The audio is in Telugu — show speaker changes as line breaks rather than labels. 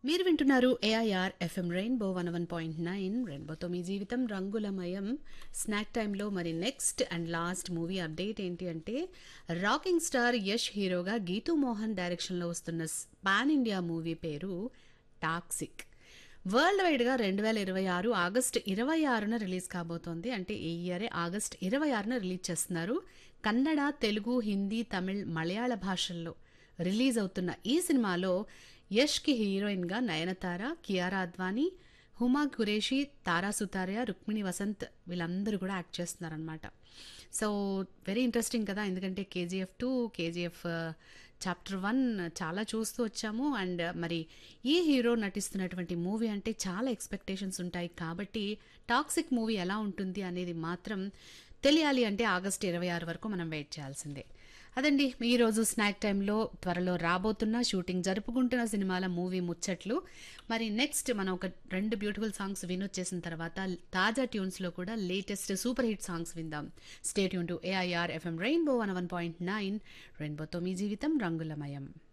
మీరు వింటున్నారు AIR FM rainbow one one point nine రెయిన్బోతో మీ జీవితం రంగులమయం స్నాక్ టైంలో మరి next and last movie update ఏంటి అంటే రాకింగ్ స్టార్ యష్ హీరోగా గీతూ మోహన్ డైరెక్షన్లో వస్తున్న పాన్ ఇండియా మూవీ పేరు టాక్సిక్ వరల్డ్ వైడ్గా రెండు వేల ఇరవై ఆరు ఆగస్ట్ ఇరవై ఆరున రిలీజ్ కాబోతోంది అంటే ఈ ఇయరే ఆగస్ట్ ఇరవై ఆరున రిలీజ్ చేస్తున్నారు కన్నడ తెలుగు హిందీ తమిళ్ మలయాళ భాషల్లో రిలీజ్ అవుతున్న ఈ సినిమాలో యష్కి హీరోయిన్గా నయనతార కియారా అద్వానీ హుమా ఖురేషి తారా సుతారియా రుక్మిణి వసంత్ వీళ్ళందరూ కూడా యాక్ట్ చేస్తున్నారనమాట సో వెరీ ఇంట్రెస్టింగ్ కదా ఎందుకంటే KGF two KGF chapter one చాలా చూస్తూ వచ్చాము అండ్ మరి ఈ హీరో నటిస్తున్నటువంటి మూవీ అంటే చాలా ఎక్స్పెక్టేషన్స్ ఉంటాయి కాబట్టి టాక్సిక్ మూవీ ఎలా ఉంటుంది అనేది మాత్రం తెలియాలి అంటే ఆగస్ట్ ఇరవై ఆరు వరకు మనం వెయిట్ చేయాల్సిందే అదండి ఈరోజు స్నాక్ టైంలో త్వరలో రాబోతున్న షూటింగ్ జరుపుకుంటున్న సినిమాల మూవీ ముచ్చట్లు మరి నెక్స్ట్ మనం ఒక రెండు బ్యూటిఫుల్ సాంగ్స్ వినొచ్చేసిన తర్వాత తాజా ట్యూన్స్లో కూడా లేటెస్ట్ సూపర్ హిట్ సాంగ్స్ విందాం స్టేట్ యూన్ to AIR FM rainbow one one point nine రెయిన్బోతో మీ జీవితం రంగులమయం